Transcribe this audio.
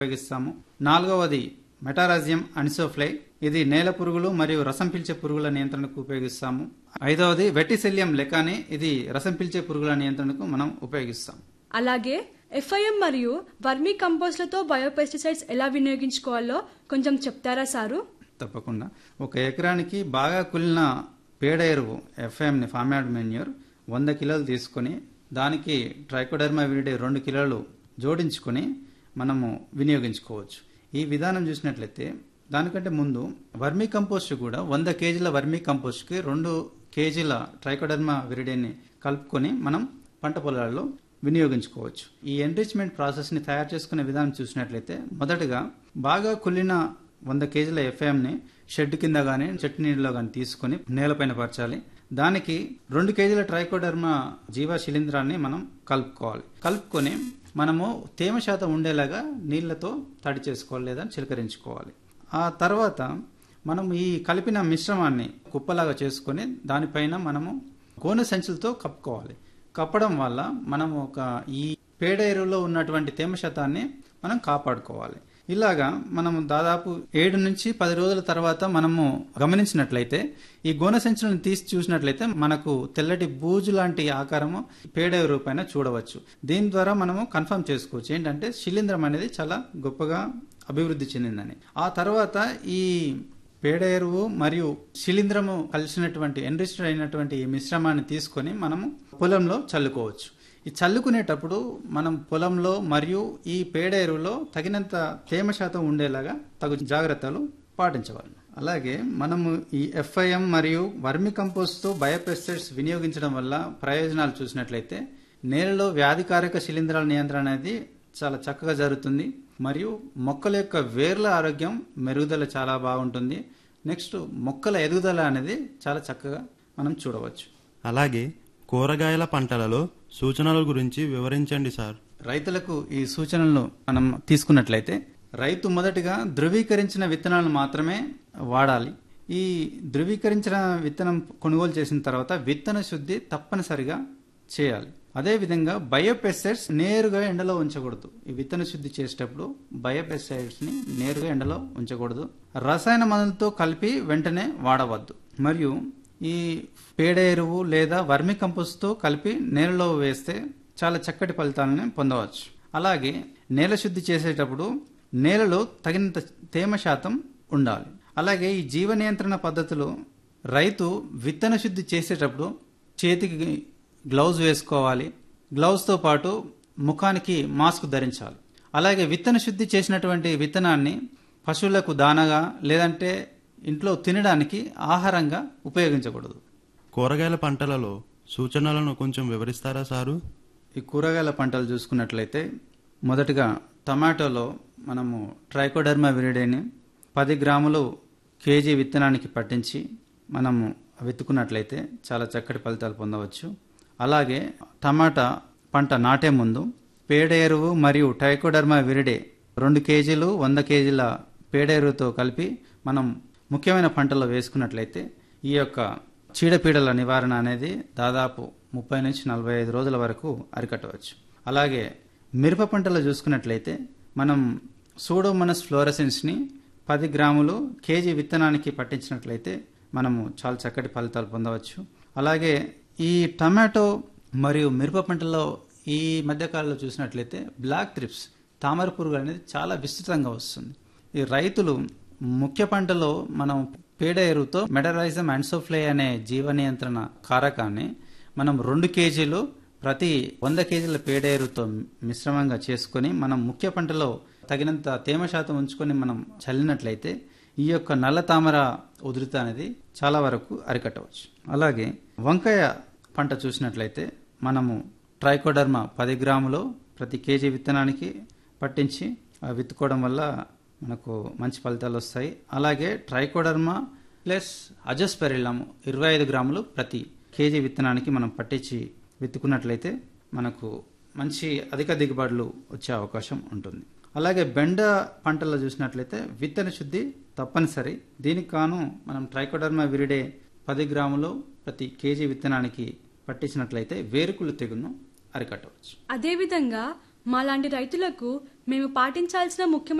ఉపయోగిస్తాము నాలుగవది మెటారాజియం అనిసోఫ్లై ఇది నేల పురుగులు మరియు రసం పీల్చే పురుగుల నియంత్రణకు ఉపయోగిస్తాము ఐదవది వెటిసెలియం లెకాని ఇది రసం పీల్చే పురుగుల నియంత్రణకు మనం ఉపయోగిస్తాం అలాగే ఎఫ్ఐఎం మరియు వర్మీ కంపోస్ట్లతో బయోపెస్టిసైడ్స్ ఎలా వినియోగించుకోవాలో కొంచెం చెప్తారా సారు తప్పకుండా ఒక ఎకరానికి బాగా కులిన పేడ ఎరువు ఎఫ్ఎంని ఫార్మాడ్ మెన్యూర్ వంద కిలోలు తీసుకొని దానికి ట్రైకోడర్మా విరిడే రెండు కిలోలు జోడించుకొని మనము వినియోగించుకోవచ్చు ఈ విధానం చూసినట్లయితే దానికంటే ముందు వర్మీ కంపోస్ట్ కూడా వంద కేజీల వర్మీ కంపోస్ట్కి రెండు కేజీల ట్రైకోడర్మా విరిడేని కలుపుకొని మనం పంట పొలాల్లో వినియోగించుకోవచ్చు ఈ ఎన్రిచ్మెంట్ ప్రాసెస్ని తయారు చేసుకునే విధానం చూసినట్లయితే మొదటగా బాగా కుళ్ళిన వంద కేజీల ఎఫ్ఎంని షెడ్ కింద కానీ చెట్టు నీళ్ళలో కానీ తీసుకొని నేలపైన పరచాలి దానికి రెండు కేజీల ట్రైకోడర్మా జీవ శిలీంధ్రాన్ని మనం కలుపుకోవాలి కలుపుకొని మనము తేమ శాతం ఉండేలాగా నీళ్లతో తడి చేసుకోవాలి లేదా చిలకరించుకోవాలి ఆ తర్వాత మనం ఈ కలిపిన మిశ్రమాన్ని కుప్పలాగా చేసుకొని దానిపైన మనము గోనె సంచులతో కప్పుకోవాలి కప్పడం వల్ల మనం ఒక ఈ పేడ ఎరువులో ఉన్నటువంటి తేమ శాతాన్ని మనం కాపాడుకోవాలి ఇలాగా మనం దాదాపు ఏడు నుంచి పది రోజుల తర్వాత మనము గమనించినట్లయితే ఈ గోనె సంచులను తీసి చూసినట్లయితే మనకు తెల్లటి బూజు లాంటి ఆకారము పేడ ఎరువు పైన చూడవచ్చు దీని ద్వారా మనము కన్ఫర్మ్ చేసుకోవచ్చు ఏంటంటే శిలీంధ్రం అనేది చాలా గొప్పగా అభివృద్ధి చెందిందని ఆ తర్వాత ఈ పేడ ఎరువు మరియు శిలీంధ్రము కలిసినటువంటి ఎన్రిచ్డ్ అయినటువంటి ఈ మిశ్రమాన్ని తీసుకొని మనము పొలంలో చల్లుకోవచ్చు ఈ చల్లుకునేటప్పుడు మనం పొలంలో మరియు ఈ పేడ ఎరువులో తగినంత తేమ శాతం ఉండేలాగా తగు జాగ్రత్తలు పాటించవాలి అలాగే మనము ఈ ఎఫ్ఐఎం మరియు వర్మి కంపోస్ట్తో బయోపెస్టిసైడ్స్ వినియోగించడం వల్ల ప్రయోజనాలు చూసినట్లయితే నేలలో వ్యాధికారక శిలీంధ్రాల నియంత్రణ అనేది చాలా చక్కగా జరుగుతుంది మరియు మొక్కల యొక్క వేర్ల ఆరోగ్యం మెరుగుదల చాలా బాగుంటుంది నెక్స్ట్ మొక్కల ఎదుగుదల అనేది చాలా చక్కగా మనం చూడవచ్చు అలాగే కూరగాయల పంటలలో సూచనల గురించి వివరించండి సార్ రైతులకు ఈ సూచనలను మనం తీసుకున్నట్లయితే రైతు మొదటిగా ధృవీకరించిన విత్తనాలను మాత్రమే వాడాలి ఈ ధృవీకరించిన విత్తనం కొనుగోలు చేసిన తర్వాత విత్తన శుద్ధి తప్పనిసరిగా చేయాలి అదేవిధంగా బయోపెస్టిసైడ్స్ నేరుగా ఎండలో ఉంచకూడదు ఈ విత్తన శుద్ధి చేసేటప్పుడు బయోపెస్టిసైడ్స్ ని నేరుగా ఎండలో ఉంచకూడదు రసాయన మందులతో కలిపి వెంటనే వాడవద్దు మరియు ఈ పేడ ఎరువు లేదా వర్మి కంపోస్ట్తో కలిపి నేలలో వేస్తే చాలా చక్కటి ఫలితాలను పొందవచ్చు అలాగే నేల శుద్ధి చేసేటప్పుడు నేలలో తగినంత తేమ శాతం ఉండాలి అలాగే ఈ జీవ నియంత్రణ పద్ధతిలో రైతు విత్తన శుద్ధి చేసేటప్పుడు చేతికి గ్లౌజ్ వేసుకోవాలి గ్లౌజ్తో పాటు ముఖానికి మాస్క్ ధరించాలి అలాగే విత్తన శుద్ధి చేసినటువంటి విత్తనాన్ని పశువులకు దానగా లేదంటే ఇంట్లో తినడానికి ఆహారంగా ఉపయోగించకూడదు కూరగాయల పంటలలో సూచనలను కొంచెం వివరిస్తారా సారు ఈ కూరగాయల పంటలు చూసుకున్నట్లయితే మొదటగా టమాటోలో మనము ట్రైకోడర్మా విరిడేని పది గ్రాములు కేజీ విత్తనానికి పట్టించి మనము విత్తుకున్నట్లయితే చాలా చక్కటి ఫలితాలు పొందవచ్చు అలాగే టమాటా పంట నాటే ముందు పేడ ఎరువు మరియు ట్రైకోడర్మా విరిడే రెండు కేజీలు వంద కేజీల పేడ ఎరువుతో కలిపి మనం ముఖ్యమైన పంటల్లో వేసుకున్నట్లయితే ఈ యొక్క చీడపీడల నివారణ అనేది దాదాపు ముప్పై నుంచి నలభై ఐదు రోజుల వరకు అరికట్టవచ్చు అలాగే మిరప పంటలో చూసుకున్నట్లయితే మనం సూడోమనస్ ఫ్లోరసెన్స్ని పది గ్రాములు కేజీ విత్తనానికి పట్టించినట్లయితే మనము చాలా చక్కటి ఫలితాలు పొందవచ్చు అలాగే ఈ టమాటో మరియు మిరప పంటలో ఈ మధ్యకాలంలో చూసినట్లయితే బ్లాక్ త్రిప్స్ తామర పురుగు అనేది చాలా విస్తృతంగా వస్తుంది ఈ రైతులు ముఖ్య పంటలో మనం పేడ ఎరువుతో మెడరైజం అన్సోఫ్లై అనే జీవ నియంత్రణ కారకాన్ని మనం రెండు కేజీలు ప్రతి వంద కేజీల పేడ ఎరువుతో మిశ్రమంగా చేసుకొని మనం ముఖ్య పంటలో తగినంత తేమ శాతం ఉంచుకొని మనం చల్లినట్లయితే ఈ యొక్క నల్ల తామర ఉధృత అనేది చాలా వరకు అరికట్టవచ్చు అలాగే వంకాయ పంట చూసినట్లయితే మనము ట్రైకోడర్మా పది గ్రాములు ప్రతి కేజీ విత్తనానికి పట్టించి ఆ విత్తుకోవడం వల్ల మనకు మంచి ఫలితాలు వస్తాయి అలాగే ట్రైకోడర్మా ప్లస్ అజస్పెరిలమ్ ఇరవై ఐదు గ్రాములు ప్రతి కేజీ విత్తనానికి మనం పట్టించి విత్తుకున్నట్లయితే మనకు మంచి అధిక దిగుబడులు వచ్చే అవకాశం ఉంటుంది అలాగే బెండ పంటల్లో చూసినట్లయితే విత్తన శుద్ధి తప్పనిసరి దీనికి కాను మనం ట్రైకోడర్మా విరిడే పది గ్రాములు ప్రతి కేజీ విత్తనానికి పట్టించినట్లయితే వేరుకులు తెగును అరికట్టవచ్చు అదేవిధంగా మాలాంటి రైతులకు మేము పాటించాల్సిన ముఖ్యమైన